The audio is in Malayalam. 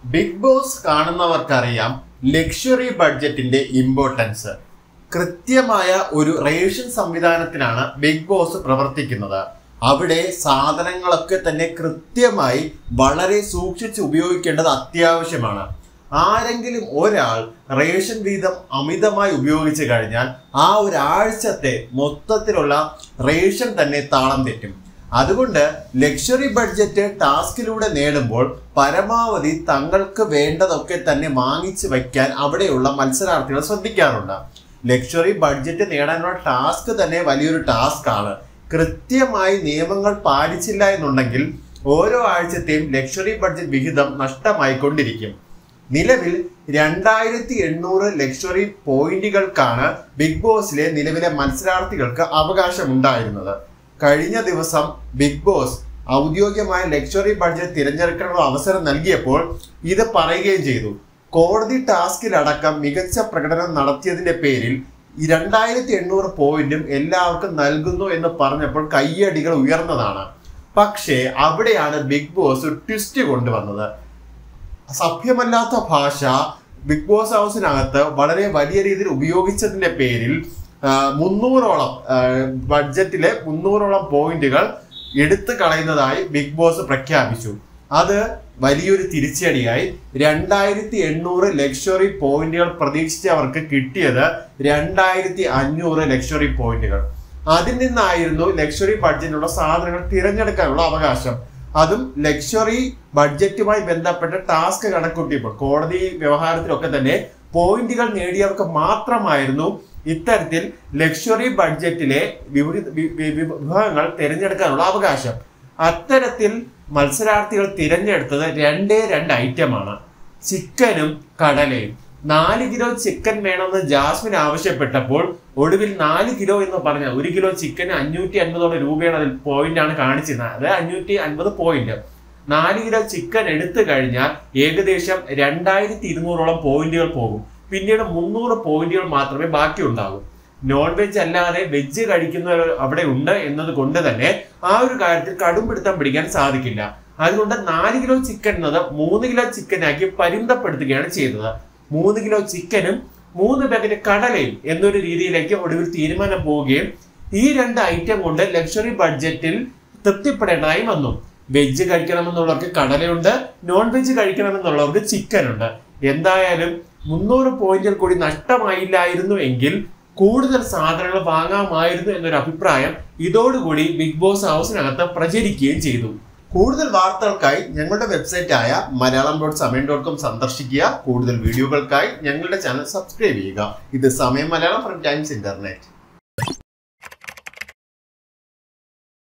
ബിഗ് ബോസ് കാണുന്നവർക്കറിയാം ലക്ഷറി ബഡ്ജറ്റിന്റെ ഇമ്പോർട്ടൻസ് കൃത്യമായ ഒരു റേഷൻ സംവിധാനത്തിലാണ് ബിഗ് ബോസ് പ്രവർത്തിക്കുന്നത് അവിടെ സാധനങ്ങളൊക്കെ തന്നെ കൃത്യമായി വളരെ സൂക്ഷിച്ച് ഉപയോഗിക്കേണ്ടത് അത്യാവശ്യമാണ് ആരെങ്കിലും ഒരാൾ റേഷൻ വീതം അമിതമായി ഉപയോഗിച്ചു കഴിഞ്ഞാൽ ആ ഒരാഴ്ചത്തെ മൊത്തത്തിലുള്ള റേഷൻ തന്നെ താളം തെറ്റും അതുകൊണ്ട് ലക്ഷറി ബഡ്ജറ്റ് ടാസ്കിലൂടെ നേടുമ്പോൾ പരമാവധി തങ്ങൾക്ക് വേണ്ടതൊക്കെ തന്നെ വാങ്ങിച്ചു വയ്ക്കാൻ അവിടെയുള്ള മത്സരാർത്ഥികൾ ശ്രദ്ധിക്കാറുണ്ട് ലക്ഷറി ബഡ്ജറ്റ് നേടാനുള്ള ടാസ്ക് തന്നെ വലിയൊരു ടാസ്ക് ആണ് കൃത്യമായി നിയമങ്ങൾ പാലിച്ചില്ല എന്നുണ്ടെങ്കിൽ ഓരോ ആഴ്ചത്തെയും ലക്ഷറി ബഡ്ജറ്റ് വിഹിതം നഷ്ടമായിക്കൊണ്ടിരിക്കും നിലവിൽ രണ്ടായിരത്തി എണ്ണൂറ് ലക്ഷറി പോയിന്റുകൾക്കാണ് ബിഗ് ബോസിലെ നിലവിലെ മത്സരാർത്ഥികൾക്ക് അവകാശമുണ്ടായിരുന്നത് കഴിഞ്ഞ ദിവസം ബിഗ് ബോസ് ഔദ്യോഗികമായ ലക്ഷറി ബഡ്ജറ്റ് തിരഞ്ഞെടുക്കാനുള്ള അവസരം നൽകിയപ്പോൾ ഇത് പറയുകയും ചെയ്തു കോടതി ടാസ്കിലടക്കം മികച്ച പ്രകടനം നടത്തിയതിന്റെ പേരിൽ ഈ രണ്ടായിരത്തി എണ്ണൂറ് പോയിന്റും എല്ലാവർക്കും നൽകുന്നു എന്ന് പറഞ്ഞപ്പോൾ കയ്യടികൾ ഉയർന്നതാണ് പക്ഷേ അവിടെയാണ് ബിഗ് ബോസ് ട്വിസ്റ്റ് കൊണ്ടുവന്നത് സഭ്യമല്ലാത്ത ഭാഷ ബിഗ് ബോസ് ഹൗസിനകത്ത് വളരെ വലിയ രീതിയിൽ ഉപയോഗിച്ചതിന്റെ പേരിൽ ആ, മുന്നൂറോളം ആ, ബഡ്ജറ്റിലെ മുന്നൂറോളം പോയിന്റുകൾ എടുത്തു കളയുന്നതായി ബിഗ് ബോസ് പ്രഖ്യാപിച്ചു അത് വലിയൊരു തിരിച്ചടിയായി രണ്ടായിരത്തി എണ്ണൂറ് ലക്ഷറി പോയിന്റുകൾ പ്രതീക്ഷിച്ചവർക്ക് കിട്ടിയത് രണ്ടായിരത്തി അഞ്ഞൂറ് ലക്ഷറി പോയിന്റുകൾ അതിൽ നിന്നായിരുന്നു ലക്ഷറി ബഡ്ജറ്റിലുള്ള സാധനങ്ങൾ തിരഞ്ഞെടുക്കാനുള്ള അവകാശം അതും ലക്ഷറി ബഡ്ജറ്റുമായി ബന്ധപ്പെട്ട ടാസ്ക് കണക്കൂട്ടിയപ്പോൾ കോടതി വ്യവഹാരത്തിലൊക്കെ തന്നെ പോയിന്റുകൾ നേടിയവർക്ക് മാത്രമായിരുന്നു ഇത്തരത്തിൽ ലക്ഷറി ബഡ്ജറ്റിലെ വിവിധ വി- വി- വി- വിഭാഗങ്ങൾ തിരഞ്ഞെടുക്കാനുള്ള അവകാശം അത്തരത്തിൽ മത്സരാർത്ഥികൾ തിരഞ്ഞെടുത്തത് രണ്ടേ രണ്ട് ഐറ്റമാണ് ചിക്കനും കടലയും നാല് കിലോ ചിക്കൻ വേണമെന്ന് ജാസ്മിൻ ആവശ്യപ്പെട്ടപ്പോൾ ഒടുവിൽ നാല് കിലോ എന്ന് പറഞ്ഞ ഒരു കിലോ ചിക്കന് അഞ്ഞൂറ്റി അൻപതോളം രൂപയാണ് അതിൽ പോയിന്റ് ആണ് കാണിച്ചിരുന്നത് അത് അഞ്ഞൂറ്റി അൻപത് പോയിന്റ് നാല് കിലോ ചിക്കൻ എടുത്തു കഴിഞ്ഞാൽ ഏകദേശം രണ്ടായിരത്തി ഇരുന്നൂറോളം പോയിന്റുകൾ പോകും പിന്നീട് മുന്നൂറ് പോയിന്റുകൾ മാത്രമേ ബാക്കി ഉണ്ടാകൂ നോൺ വെജ് അല്ലാതെ വെജ് കഴിക്കുന്നവർ അവിടെ ഉണ്ട് എന്നത് കൊണ്ട് തന്നെ ആ ഒരു കാര്യത്തിൽ കടുംപിടുത്തം പിടിക്കാൻ സാധിക്കില്ല അതുകൊണ്ട് നാല് കിലോ ചിക്കൻ എന്നത് മൂന്ന് കിലോ ചിക്കനാക്കി പരിമിതപ്പെടുത്തുകയാണ് ചെയ്തത് മൂന്ന് കിലോ ചിക്കനും മൂന്ന് പാക്കറ്റ് കടലയും എന്നൊരു രീതിയിലേക്ക് ഒടുവിൽ തീരുമാനം പോവുകയും ഈ രണ്ട് ഐറ്റം കൊണ്ട് ലക്ഷറി ബഡ്ജറ്റിൽ തൃപ്തിപ്പെടേണ്ടതായി വന്നു വെജ് കഴിക്കണമെന്നുള്ളവർക്ക് കടലയുണ്ട് നോൺ വെജ് കഴിക്കണമെന്നുള്ളവർക്ക് ചിക്കൻ ഉണ്ട് എന്തായാലും മുന്നൂറ് പോയിന്റുകൾ കൂടി നഷ്ടമായില്ലായിരുന്നു എങ്കിൽ കൂടുതൽ സാധനങ്ങൾ വാങ്ങാമായിരുന്നു എന്നൊരു അഭിപ്രായം ഇതോടുകൂടി ബിഗ് ബോസ് ഹൗസിനകത്ത് പ്രചരിക്കുകയും ചെയ്തു കൂടുതൽ വാർത്തകൾക്കായി ഞങ്ങളുടെ വെബ്സൈറ്റ് ആയ Malayalam dot Samayam dot com സന്ദർശിക്കുക കൂടുതൽ വീഡിയോകൾക്കായി ഞങ്ങളുടെ ചാനൽ സബ്സ്ക്രൈബ് ചെയ്യുക ഇത് സമയം മലയാളം ഫ്രം ടൈംസ് ഇന്റർനെറ്റ്